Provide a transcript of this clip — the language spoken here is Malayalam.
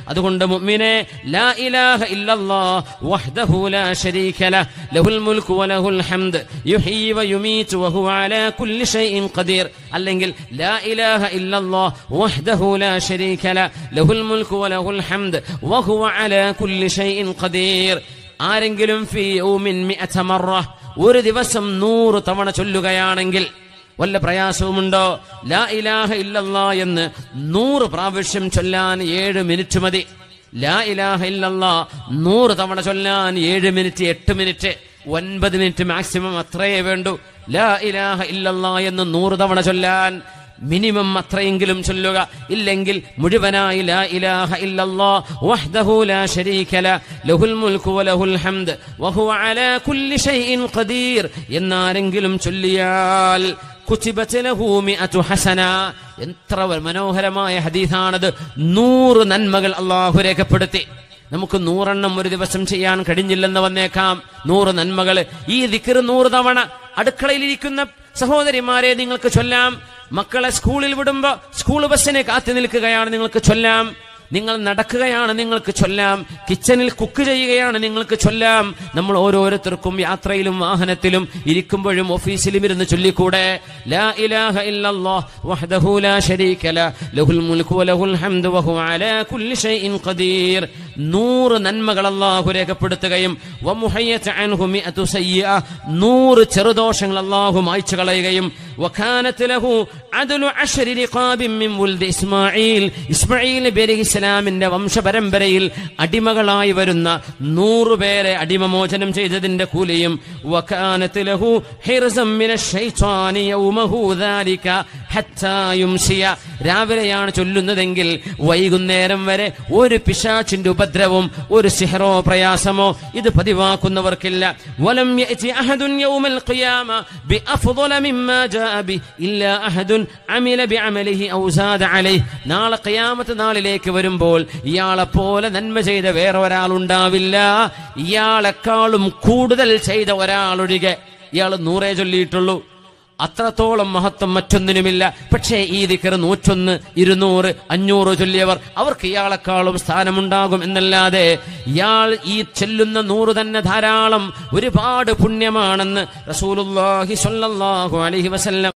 അതുകൊണ്ട് മുഅ്മിനെ ലാ ഇലാഹ ഇല്ലല്ലാഹ് വഹ്ദഹു ലാ ശരീക ലഹ് ലഹുൽ മുൽക്കു വലഹുൽ ഹംദ് യുഹീ വയുമീതു വഹുവ അലാ കുല്ലി ഷൈഇൻ ഖദീർ അല്ലെങ്കിൽ ലാ ഇലാഹ ഇല്ലല്ലാഹ് വഹ്ദഹു ലാ ശരീക ലഹ് ലഹുൽ മുൽക്കു വലഹുൽ ഹംദ് വഹുവ അലാ കുല്ലി ഷൈഇൻ ഖദീർ ആരെങ്കിലും ഫീ യൗമിൻ മിഅത മറ ഒരു ദിവസം നൂറ് തവണ ചൊല്ലുകയാണെങ്കിൽ വല്ല പ്രയാസവുമുണ്ടോ ലാ ഇലാഹ ഇല്ലല്ലാ എന്ന് നൂറ് പ്രാവശ്യം ചൊല്ലാൻ ഏഴ് മിനിറ്റ് മതി ലാ ഇലാഹ ഇല്ലല്ലാ നൂറ് തവണ ചൊല്ലാൻ ഏഴ് മിനിറ്റ് എട്ട് മിനിറ്റ് ഒൻപത് മിനിറ്റ് മാക്സിമം അത്രയേ വേണ്ടൂ ലാ ഇലാഹ ഇല്ലല്ലാ എന്ന് നൂറ് തവണ ചൊല്ലാൻ മിനിമം അത്രയെങ്കിലും ചൊല്ലുക ഇല്ലെങ്കിൽ മുഴുവനായി ലാ ഇലാഹ ഇല്ലല്ലാ വഹ്ദഹു ലാ ശരീക ല ലഹുൽ മുൽക്കു വലഹുൽ ഹംദ് വഹുവ അലാ കുല്ലി ഷൈഇൻ ഖദീർ എന്നാരെങ്കിലും ചൊല്ലിയാൽ കുതിബത് ലഹു മിഅതു ഹസന എത്ര മനോഹരമായ ഹദീസാണത് നൂറ് നന്മകൾ അള്ളാഹു രേഖപ്പെടുത്തി നമുക്ക് നൂറെണ്ണം ഒരു ദിവസം ചെയ്യാൻ കഴിഞ്ഞില്ലെന്ന് വന്നേക്കാം നൂറ് നന്മകൾ ഈ ദിക്കറ് നൂറ് തവണ അടുക്കളയിലിരിക്കുന്ന സഹോദരിമാരെ നിങ്ങൾക്ക് ചൊല്ലാം മക്കളെ സ്കൂളിൽ വിടുമ്പോ സ്കൂൾ ബസ്സിനെ കാത്തു നിൽക്കുകയാണ് നിങ്ങൾക്ക് ചൊല്ലാം നിങ്ങൾ നടക്കുകയാണ് നിങ്ങൾക്ക് ചൊല്ലാം കിച്ചണിൽ കുക്ക് ചെയ്യുകയാണ് നിങ്ങൾക്ക് ചൊല്ലാം നമ്മൾ ഓരോരുത്തർക്കും യാത്രയിലും വാഹനത്തിലും ഇരിക്കുമ്പോഴും ഓഫീസിലും ഇരുന്ന് ചൊല്ലിക്കൂടെ ലാ ഇലാഹ ഇല്ലല്ലാഹ് വഹ്ദഹു ലാ ശരീക ല ലഹുൽ മുൽക്കു വലഹുൽ ഹംദു വഹുവ അലാ കുല്ലി ഷൈഇൻ ഖദീർ നൂറ് നന്മകൾ അല്ലാഹു രേഖപ്പെടുത്തുകയും വമുഹയ്യത അൻഹു മിഅതു സയ്യിഅ നൂറ് ചെറുദോഷങ്ങൾ അല്ലാഹു മായ്ച്ചു കളയുകയും വകാനത് ലഹു അദ്ലു അശ്രി റിഖാബിൻ മിൻ വുൽദി ഇസ്മാഈൽ ഇസ്മാഈൽ നബി അലൈഹി ഇസ്ലാമിന്റെ വംശപരമ്പരയിൽ അടിമകളായി വരുന്ന നൂറ് പേരെ അടിമമോചനം ചെയ്തതിന്റെ കൂലിയും വകാനത് ലഹു ഹിർസം മിന ശൈത്വാനി യൗമഹു ദാലിക ഹത്താ യുംസിയ രാവിലെയാണ് ചൊല്ലുന്നതെങ്കിൽ വൈകുന്നേരം വരെ ഒരു പിശാച്ചിന്റെ ഉപദ്രവം ഒരു സിഹറോ പ്രയാസമോ ഇത് പതിവാക്കുന്നവർക്കില്ല വലം യഅതി അഹദുൻ യൗമൽ ഖിയാമ ബിഅഫ്ളല മിമ്മാ ജാഅ ബി ഇല്ലാ അഹദുൻ അമില ബിഅമലിഹി ഔ സാദ അലൈഹി നാളെ ഖിയാമത്ത് നാളിലേക്ക് വരുമ്പോൾ ഇയാളെ പോലെ നന്മ ചെയ്ത വേറെ ഒരാളുണ്ടാവില്ല ഇയാളെക്കാളും കൂടുതൽ ചെയ്ത ഒരാളൊഴികെ ഇയാൾ നൂറേ ചൊല്ലിയിട്ടുള്ളൂ അത്രത്തോളം മഹത്വം മറ്റൊന്നിനുമില്ല പക്ഷേ ഈ ദിക്കർ നൂറ്റൊന്ന് ഇരുന്നൂറ് അഞ്ഞൂറ് ചൊല്ലിയവർ അവർക്ക് ഇയാളെക്കാളും സ്ഥാനമുണ്ടാകും എന്നല്ലാതെ ഇയാൾ ഈ ചെല്ലുന്ന നൂറ് തന്നെ ധാരാളം ഒരുപാട് പുണ്യമാണെന്ന് റസൂലുള്ളാഹി സ്വല്ലല്ലാഹു അലൈഹി വസല്ലം